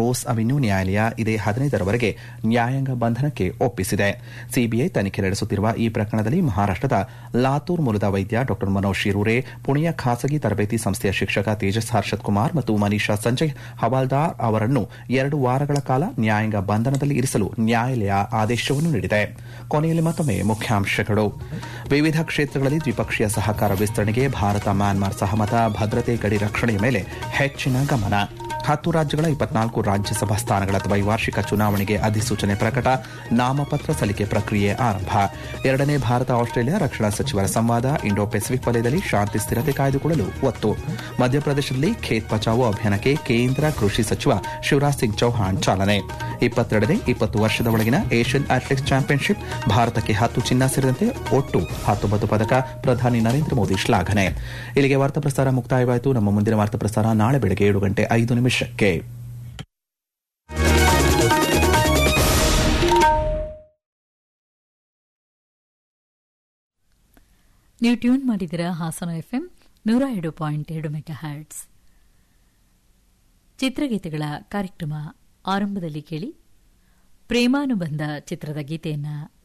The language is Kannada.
ರೋಸ್ ಅವೆನ್ಯೂ ನ್ಯಾಯಾಲಯ ಇದೇ ಹದಿನೈದರವರೆಗೆ ನ್ಯಾಯಾಂಗ ಬಂಧನಕ್ಕೆ ಒಪ್ಪಿಸಿದೆ ಸಿಬಿಐ ತನಿಖೆ ನಡೆಸುತ್ತಿರುವ ಈ ಪ್ರಕರಣದಲ್ಲಿ ಮಹಾರಾಷ್ಟದ ಲಾತೂರ್ ಮೂಲದ ವೈದ್ಯ ಡಾ ಮನೋಜ್ ಶಿರೂರೆ ಪುಣೆಯ ಖಾಸಗಿ ತರಬೇತಿ ಸಂಸ್ಥೆಯ ಶಿಕ್ಷಕ ತೇಜಸ್ ಹರ್ಷದ್ ಕುಮಾರ್ ಮತ್ತು ಮನೀಷಾ ಸಂಜಯ್ ಹವಾಲ್ದಾರ್ ಅವರನ್ನು ಎರಡು ವಾರಗಳ ಕಾಲ ನ್ಯಾಯಾಂಗ ಬಂಧನದಲ್ಲಿ ಇರಿಸಲು ನ್ಯಾಯಾಲಯ ಆದೇಶವನ್ನು ನೀಡಿದೆ ಕೊನೆಯಲ್ಲಿ ಮತ್ತೊಮ್ಮೆ ಮುಖ್ಯಾಂಶಗಳು ವಿವಿಧ ಕ್ಷೇತ್ರಗಳಲ್ಲಿ ದ್ವಿಪಕ್ಷೀಯ ಸಹಕಾರ ವಿಸ್ತರಣೆಗೆ ಭಾರತ ಮ್ಯಾನ್ಮಾರ್ ಸಹಮತ ಭದ್ರತೆ ಗಡಿ ರಕ್ಷಣೆಯ ಮೇಲೆ ಹೆಚ್ಚಿನ ಗಮನ ಹತ್ತು ರಾಜ್ಯಗಳ ಇಪ್ಪತ್ನಾಲ್ಕು ರಾಜ್ಯಸಭಾ ಸ್ಥಾನಗಳ ದ್ವೈವಾರ್ಷಿಕ ಚುನಾವಣೆಗೆ ಅಧಿಸೂಚನೆ ಪ್ರಕಟ ನಾಮಪತ್ರ ಸಲ್ಲಿಕೆ ಪ್ರಕ್ರಿಯೆ ಆರಂಭ ಎರಡನೇ ಭಾರತ ಆಸ್ಟ್ರೇಲಿಯಾ ರಕ್ಷಣಾ ಸಚಿವರ ಸಂವಾದ ಇಂಡೋ ಪೆಸಿಫಿಕ್ ವಲಯದಲ್ಲಿ ಶಾಂತಿ ಸ್ಥಿರತೆ ಕಾಯ್ದುಕೊಳ್ಳಲು ಒತ್ತು ಮಧ್ಯಪ್ರದೇಶದಲ್ಲಿ ಖೇತ್ ಬಚಾವೋ ಅಭಿಯಾನಕ್ಕೆ ಕೇಂದ್ರ ಕೃಷಿ ಸಚಿವ ಶಿವರಾಜ್ ಸಿಂಗ್ ಚೌಹಾಣ್ ಚಾಲನೆ ಇಪ್ಪತ್ತೆರಡನೇ ಇಪ್ಪತ್ತು ವರ್ಷದ ಒಳಗಿನ ಏಷ್ಯನ್ ಅಥ್ಲೆಟಿಕ್ಸ್ ಚಾಂಪಿಯನ್ಶಿಪ್ ಭಾರತಕ್ಕೆ ಹತ್ತು ಚಿನ್ನ ಸೇರಿದಂತೆ ಒಟ್ಟು ಹತ್ತೊಂಬತ್ತು ಪದಕ ಪ್ರಧಾನಿ ನರೇಂದ್ರ ಮೋದಿ ಶ್ಲಾಘನೆ ಇಲ್ಲಿಗೆ ವಾರ್ತಾ ಪ್ರಸಾರ ಮುಕ್ತಾಯವಾಯಿತು ನಮ್ಮ ಮುಂದಿನ ವಾರ್ತಾ ಪ್ರಸಾರ ನಾಳೆ ಬೆಳಗ್ಗೆ ಏಳು ಗಂಟೆ ಐದು ನಿಮಿಷಕ್ಕೆ ನೀವು ಟ್ಯೂನ್ ಮಾಡಿದಿರ ಹಾಸನ ಎಫ್ಎಂ ನೂರ ಎರಡು ಪಾಯಿಂಟ್ ಎರಡು ಮೆಗಾ ಹರ್ಟ್ಸ್ ಚಿತ್ರಗೀತೆಗಳ ಕಾರ್ಯಕ್ರಮ ಆರಂಭದಲ್ಲಿ ಕೇಳಿ ಪ್ರೇಮಾನುಬಂಧ ಚಿತ್ರದ ಗೀತೆಯನ್ನು